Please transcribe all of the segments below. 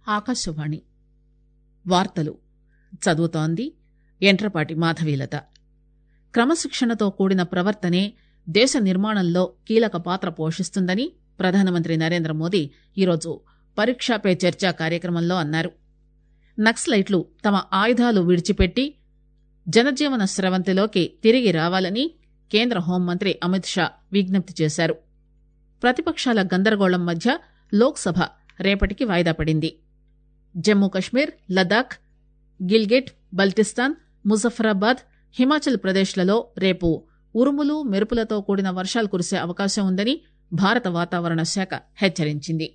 ఆకాశవాణి వార్తలు చదువుతోంది ఎంట్రపాటి మాధవీలత క్రమశిక్షణతో కూడిన ప్రవర్తనే దేశ నిర్మాణంలో కీలక పాత్ర పోషిస్తుందని ప్రధానమంత్రి నరేంద్ర మోదీ ఈరోజు పరీక్షా పే చర్చా కార్యక్రమంలో అన్నారు నక్సలైట్లు తమ ఆయుధాలు విడిచిపెట్టి జనజీవన స్రవంతిలోకి తిరిగి రావాలని కేంద్ర హోంమంత్రి అమిత్ షా విజ్ఞప్తి చేశారు ప్రతిపక్షాల గందరగోళం మధ్య లోక్సభ రేపటికి వాయిదా పడింది జమ్మూ కశ్మీర్ లదాఖ్ గిల్గిట్ బల్టిస్తాన్ ముజఫరాబాద్ హిమాచల్ ప్రదేశ్లలో రేపు ఉరుములు మెరుపులతో కూడిన వర్షాలు కురిసే అవకాశం ఉందని భారత వాతావరణ శాఖ హెచ్చరించింది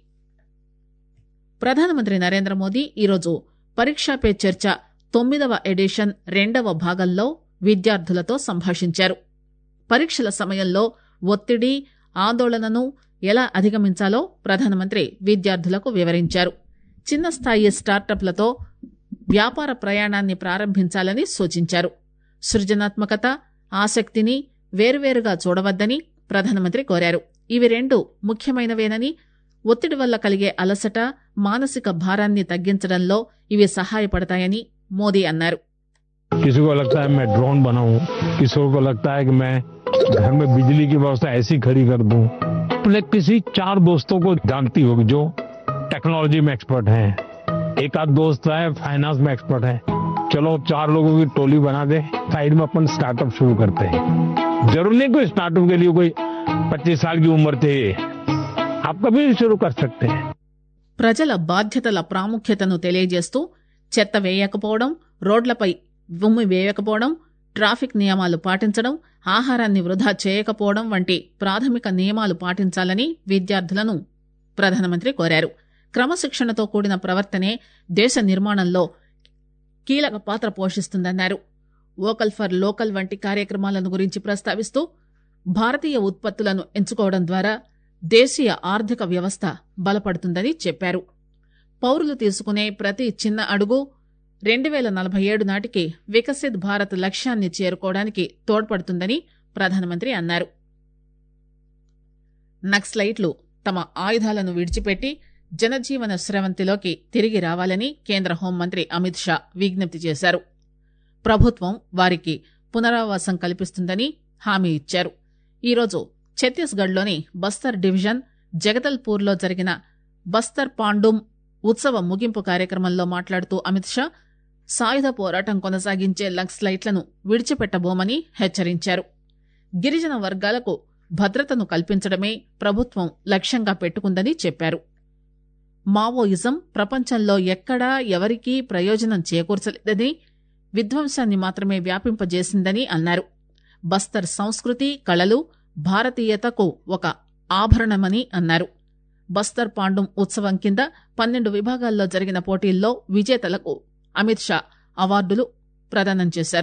ప్రధానమంత్రి నరేంద్ర మోదీ ఈరోజు పరీక్షా పే చర్చ తొమ్మిదవ ఎడిషన్ రెండవ భాగంలో విద్యార్థులతో సంభాషించారు పరీక్షల సమయంలో ఒత్తిడి ఆందోళనను ఎలా అధిగమించాలో ప్రధానమంత్రి విద్యార్థులకు వివరించారు చిన్న స్థాయి స్టార్టప్లతో వ్యాపార ప్రయాణాన్ని ప్రారంభించాలని సూచించారు సృజనాత్మకత ఆసక్తిని వేరువేరుగా చూడవద్దని ప్రధానమంత్రి కోరారు ఇవి రెండు ముఖ్యమైనవేనని ఒత్తిడి వల్ల కలిగే అలసట మానసిక భారాన్ని తగ్గించడంలో ఇవి సహాయపడతాయని మోదీ అన్నారు किसी को लगता है मैं ड्रोन बनाऊं किसी को लगता है कि मैं घर में बिजली की व्यवस्था ऐसी खड़ी कर दूं अपने किसी चार दोस्तों को जानती होगी जो टेक्नोलॉजी में एक्सपर्ट हैं एक आध दोस्त है फाइनेंस में एक्सपर्ट है चलो चार लोगों की टोली बना दे साइड में अपन स्टार्टअप शुरू करते हैं जरूर नहीं कोई स्टार्टअप के लिए कोई पच्चीस साल की उम्र चाहिए आप कभी भी शुरू कर सकते हैं ప్రజల బాధ్యతల ప్రాముఖ్యతను తెలియజేస్తూ చెత్త వేయకపోవడం రోడ్లపై ఉమ్మి వేయకపోవడం ట్రాఫిక్ నియమాలు పాటించడం ఆహారాన్ని వృధా చేయకపోవడం వంటి ప్రాథమిక నియమాలు పాటించాలని విద్యార్థులను ప్రధానమంత్రి కోరారు క్రమశిక్షణతో కూడిన ప్రవర్తనే దేశ నిర్మాణంలో కీలక పాత్ర పోషిస్తుందన్నారు వోకల్ ఫర్ లోకల్ వంటి కార్యక్రమాలను గురించి ప్రస్తావిస్తూ భారతీయ ఉత్పత్తులను ఎంచుకోవడం ద్వారా దేశీయ ఆర్థిక వ్యవస్థ బలపడుతుందని చెప్పారు పౌరులు తీసుకునే ప్రతి చిన్న అడుగు రెండు వేల నలభై ఏడు నాటికి వికసిత్ భారత్ లక్ష్యాన్ని చేరుకోవడానికి తోడ్పడుతుందని ప్రధానమంత్రి అన్నారు నక్సలైట్లు తమ ఆయుధాలను విడిచిపెట్టి జనజీవన స్రవంతిలోకి తిరిగి రావాలని కేంద్ర హోంమంత్రి అమిత్ షా విజ్ఞప్తి చేశారు ప్రభుత్వం వారికి పునరావాసం కల్పిస్తుందని హామీ ఇచ్చారు ఈరోజు ఛత్తీస్గఢ్లోని బస్తర్ డివిజన్ జగదల్పూర్లో జరిగిన బస్తర్ పాండుమ్ ఉత్సవ ముగింపు కార్యక్రమంలో మాట్లాడుతూ అమిత్ షా సాయుధ పోరాటం కొనసాగించే నక్సలైట్లను విడిచిపెట్టబోమని హెచ్చరించారు గిరిజన వర్గాలకు భద్రతను కల్పించడమే ప్రభుత్వం లక్ష్యంగా పెట్టుకుందని చెప్పారు మావోయిజం ప్రపంచంలో ఎక్కడా ఎవరికీ ప్రయోజనం చేకూర్చలేదని విధ్వంసాన్ని మాత్రమే వ్యాపింపజేసిందని అన్నారు బస్తర్ సంస్కృతి కళలు భారతీయతకు ఒక ఆభరణమని అన్నారు బస్తర్ పాండుం ఉత్సవం కింద పన్నెండు విభాగాల్లో జరిగిన పోటీల్లో విజేతలకు అమిత్ షా అవార్డులు ప్రదానం చేశారు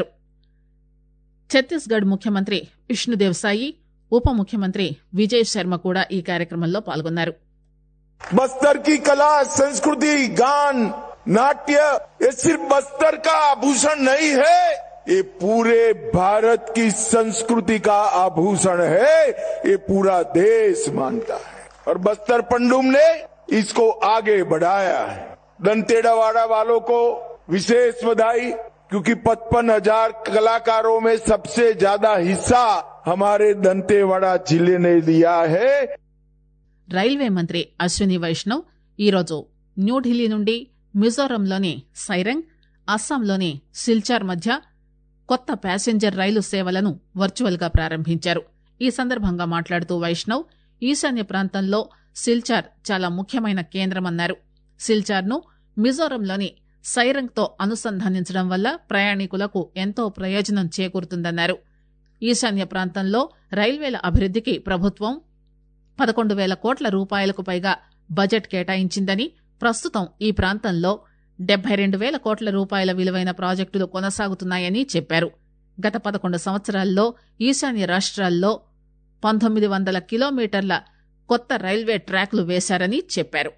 ఛత్తీస్గఢ్ ముఖ్యమంత్రి విష్ణుదేవ్ సాయి ఉప ముఖ్యమంత్రి విజయ్ శర్మ కూడా ఈ కార్యక్రమంలో పాల్గొన్నారు बस्तर की कला संस्कृति गान नाट्य ये सिर्फ बस्तर का आभूषण नहीं है ये पूरे भारत की संस्कृति का आभूषण है ये पूरा देश मानता है और बस्तर पंडुम ने इसको आगे बढ़ाया है दंतेड़ावाड़ा वालों को विशेष बधाई क्योंकि पचपन हजार कलाकारों में सबसे ज्यादा हिस्सा हमारे दंतेवाड़ा जिले ने लिया है రైల్వే మంత్రి అశ్విని వైష్ణవ్ ఈరోజు న్యూఢిల్లీ నుండి మిజోరంలోని సైరంగ్ అస్సాంలోని సిల్చార్ మధ్య కొత్త ప్యాసింజర్ రైలు సేవలను వర్చువల్ గా ప్రారంభించారు ఈ సందర్భంగా మాట్లాడుతూ వైష్ణవ్ ఈశాన్య ప్రాంతంలో సిల్చార్ చాలా ముఖ్యమైన కేంద్రమన్నారు సిల్చార్ ను మిజోరంలోని సైరంగ్ తో అనుసంధానించడం వల్ల ప్రయాణికులకు ఎంతో ప్రయోజనం చేకూరుతుందన్నారు ఈశాన్య ప్రాంతంలో రైల్వేల అభివృద్దికి ప్రభుత్వం పదకొండు వేల కోట్ల రూపాయలకు పైగా బడ్జెట్ కేటాయించిందని ప్రస్తుతం ఈ ప్రాంతంలో డెబ్బై రెండు వేల కోట్ల రూపాయల విలువైన ప్రాజెక్టులు కొనసాగుతున్నాయని చెప్పారు గత పదకొండు సంవత్సరాల్లో ఈశాన్య రాష్ట్రాల్లో పంతొమ్మిది వందల కిలోమీటర్ల కొత్త రైల్వే ట్రాక్లు వేశారని చెప్పారు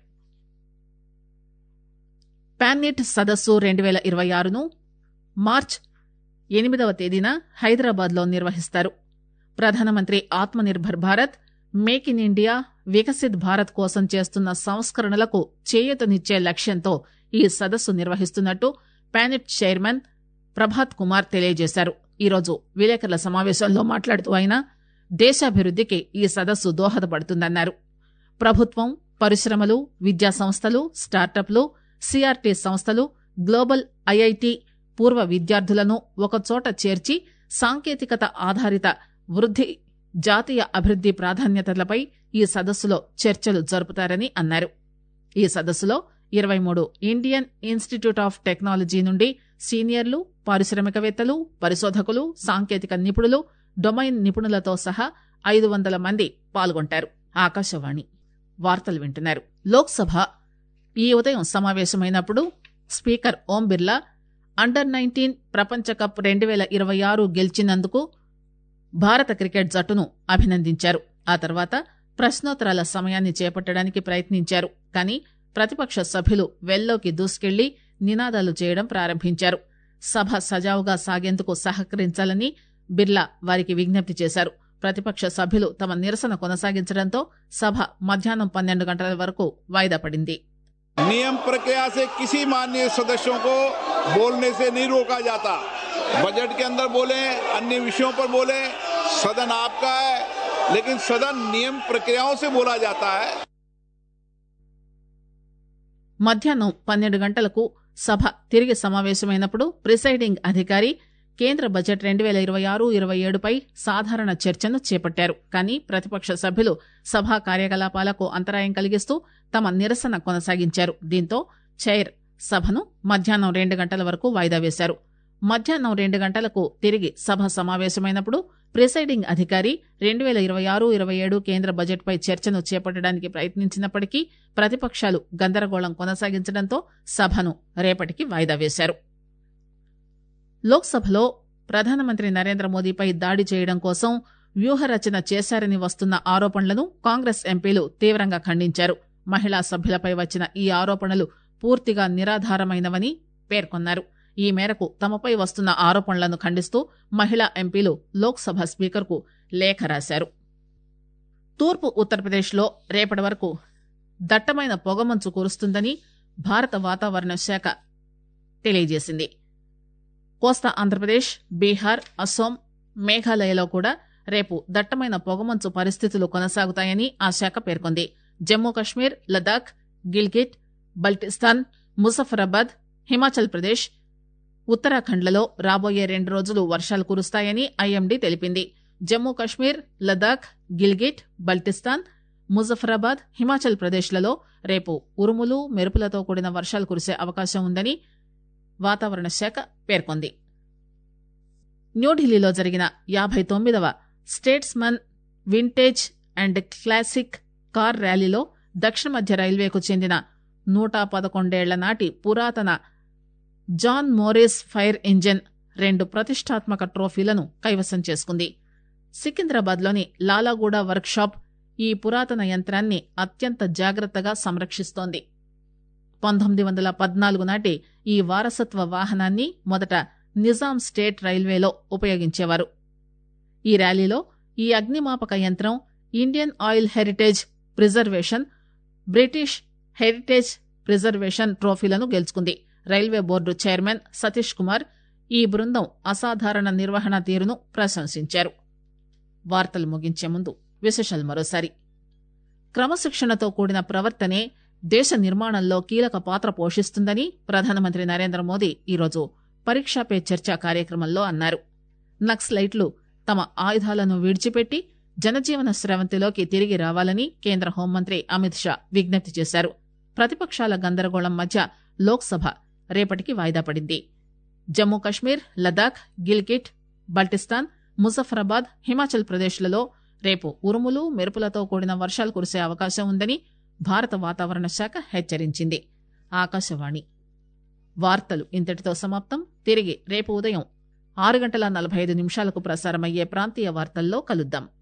పాన్నిట్ సదస్సు రెండు వేల ఇరవై ఆరును మార్చ్ ఎనిమిదవ తేదీన హైదరాబాద్లో నిర్వహిస్తారు ప్రధానమంత్రి Atmanirbhar Bharat make in India Viksit Bharat కోసం చేస్తున్న సంస్కరణలకు చేయూతనిచ్చే లక్ష్యంతో ఈ సదస్సు నిర్వహిస్తున్నట్టు పానెట్ చైర్మన్ ప్రభాత్ కుమార్ తెలియజేశారు ఈరోజు విలేకరుల సమావేశంలో మాట్లాడుతూ ఆయన దేశాభివృద్దికి ఈ సదస్సు దోహదపడుతుందన్నారు ప్రభుత్వం పరిశ్రమలు విద్యా సంస్థలు స్టార్టప్లు సిఆర్టీ సంస్థలు గ్లోబల్ ఐఐటి పూర్వ విద్యార్థులను ఒకచోట చేర్చి సాంకేతికత ఆధారిత వృద్ది జాతీయ అభివృద్ది ప్రాధాన్యతలపై ఈ సదస్సులో చర్చలు జరుపుతారని అన్నారు ఈ సదస్సులో ఇరవై మూడు ఇండియన్ ఇన్స్టిట్యూట్ ఆఫ్ టెక్నాలజీ నుండి సీనియర్లు పారిశ్రామికవేత్తలు పరిశోధకులు సాంకేతిక నిపుణులు డొమైన్ నిపుణులతో సహా ఐదు వందల మంది పాల్గొంటారు ఆకాశవాణి వార్తలు వింటున్నారు లోక్సభ ఈ ఉదయం సమావేశమైనప్పుడు speaker Om Birla under nineteen ప్రపంచ కప్ రెండు వేల ఇరవై ఆరు గెలిచినందుకు భారత క్రికెట్ జట్టును అభినందించారు ఆ తర్వాత ప్రశ్నోత్తరాల సమయాన్ని చేపట్టడానికి ప్రయత్నించారు కానీ ప్రతిపక్ష సభ్యులు వెల్లోకి దూసుకెళ్లి నినాదాలు చేయడం ప్రారంభించారు సభ సజావుగా సాగేందుకు సహకరించాలని బిర్లా వారికి విజ్ఞప్తి చేశారు ప్రతిపక్ష సభ్యులు తమ నిరసన కొనసాగించడంతో సభ మధ్యాహ్నం పన్నెండు గంటల వరకు వాయిదా పడింది नियम प्रक्रिया से किसी माननीय सदस्यों को बोलने से नहीं रोका जाता बजट के अंदर बोले अन्य विषयों पर बोले सदन आपका है लेकिन सदन नियम प्रक्रियाओं से बोला जाता है మధ్యాహ్నం పన్నెండు గంటలకు సభ తిరిగి సమావేశమైనప్పుడు ప్రిసైడింగ్ అధికారి కేంద్ర బడ్జెట్ రెండు వేల ఇరవై ఆరు ఇరవై ఏడుపై సాధారణ చర్చను చేపట్టారు కానీ ప్రతిపక్ష సభ్యులు సభా కార్యకలాపాలకు అంతరాయం కలిగిస్తూ తమ నిరసన కొనసాగించారు దీంతో చైర్ సభను మధ్యాహ్నం రెండు గంటల వరకు వాయిదా వేశారు మధ్యాహ్నం రెండు గంటలకు తిరిగి సభ సమావేశమైనప్పుడు ప్రిసైడింగ్ అధికారి రెండు వేల ఇరవై ఆరు ఇరవై ఏడు కేంద్ర బడ్జెట్పై చర్చను చేపట్టడానికి ప్రయత్నించినప్పటికీ ప్రతిపక్షాలు గందరగోళం కొనసాగించడంతో సభను రేపటికి వాయిదా వేశారు లోక్సభలో ప్రధానమంత్రి నరేంద్ర మోదీపై దాడి చేయడం కోసం వ్యూహరచన చేశారని వస్తున్న ఆరోపణలను కాంగ్రెస్ ఎంపీలు తీవ్రంగా ఖండించారు మహిళా సభ్యులపై వచ్చిన ఈ ఆరోపణలు పూర్తిగా నిరాధారమైనవని పేర్కొన్నారు ఈ మేరకు తమపై వస్తున్న ఆరోపణలను ఖండిస్తూ మహిళా ఎంపీలు లోక్సభ స్పీకర్కు లేఖ రాశారు తూర్పు ఉత్తరప్రదేశ్లో రేపటి వరకు దట్టమైన పొగమంచు కురుస్తుందని భారత వాతావరణ శాఖ తెలియజేసింది కోస్తా ఆంధ్రప్రదేశ్ బీహార్ అస్సోం మేఘాలయలో కూడా రేపు దట్టమైన పొగమంచు పరిస్థితులు కొనసాగుతాయని ఆ శాఖ పేర్కొంది జమ్మూ కశ్మీర్ లదాఖ్ గిల్గిట్ బల్టిస్తాన్ ముజఫరాబాద్ హిమాచల్ ప్రదేశ్ ఉత్తరాఖండ్లలో రాబోయే రెండు రోజులు వర్షాలు కురుస్తాయని ఐఎండీ తెలిపింది జమ్మూ కశ్మీర్ లదాఖ్ గిల్గిట్ బల్టిస్తాన్ ముజఫరాబాద్ హిమాచల్ ప్రదేశ్లలో రేపు ఉరుములు మెరుపులతో కూడిన వర్షాలు కురిసే అవకాశం ఉందని వాతావరణ శాఖ పేర్కొంది న్యూఢిల్లీలో జరిగిన యాభై తొమ్మిదవ Statesman vintage and classic car ర్యాలీలో దక్షిణ మధ్య రైల్వేకు చెందిన నూట పదకొండేళ్ల నాటి పురాతన జాన్ మోరిస్ ఫైర్ ఇంజిన్ రెండు ప్రతిష్టాత్మక ట్రోఫీలను కైవసం చేసుకుంది సికింద్రాబాద్లోని లాలాగూడ వర్క్షాప్ ఈ పురాతన యంత్రాన్ని అత్యంత జాగ్రత్తగా సంరక్షిస్తోంది పంతొమ్మిది వందల పద్నాలుగు నాటి ఈ వారసత్వ వాహనాన్ని మొదట నిజాం స్టేట్ రైల్వేలో ఉపయోగించేవారు ఈ ర్యాలీలో ఈ అగ్నిమాపక యంత్రం Indian oil heritage preservation British heritage preservation ట్రోఫీలను గెలుచుకుంది railway board chairman Satish Kumar ఈ బృందం అసాధారణ నిర్వహణ తీరును ప్రశంసించారు వార్తలు ముగించే ముందు విశేషాలు మరోసారి క్రమశిక్షణతో కూడిన ప్రవర్తనే దేశ నిర్మాణంలో కీలక పాత్ర పోషిస్తుందని ప్రధానమంత్రి నరేంద్ర మోదీ ఈరోజు పరీక్షా పే చర్చ కార్యక్రమంలో అన్నారు నక్సలైట్లు తమ ఆయుధాలను విడిచిపెట్టి జనజీవన స్రవంతిలోకి తిరిగి రావాలని కేంద్ర హోంమంత్రి అమిత్ షా విజ్ఞప్తి చేశారు ప్రతిపక్షాల గందరగోళం మధ్య లోక్సభ రేపటికి వాయిదా పడింది జమ్మూ కశ్మీర్ లదాఖ్ గిల్గిట్ బల్టిస్తాన్ ముజఫరాబాద్ హిమాచల్ ప్రదేశ్లలో రేపు ఉరుములు మెరుపులతో కూడిన వర్షాలు కురిసే అవకాశం ఉందని భారత వాతావరణ శాఖ హెచ్చరించింది ఆకాశవాణి వార్తలు ఇంతటితో సమాప్తం తిరిగి రేపు ఉదయం ఆరు గంటల నలభై ఐదు నిమిషాలకు ప్రసారమయ్యే ప్రాంతీయ వార్తల్లో కలుద్దాం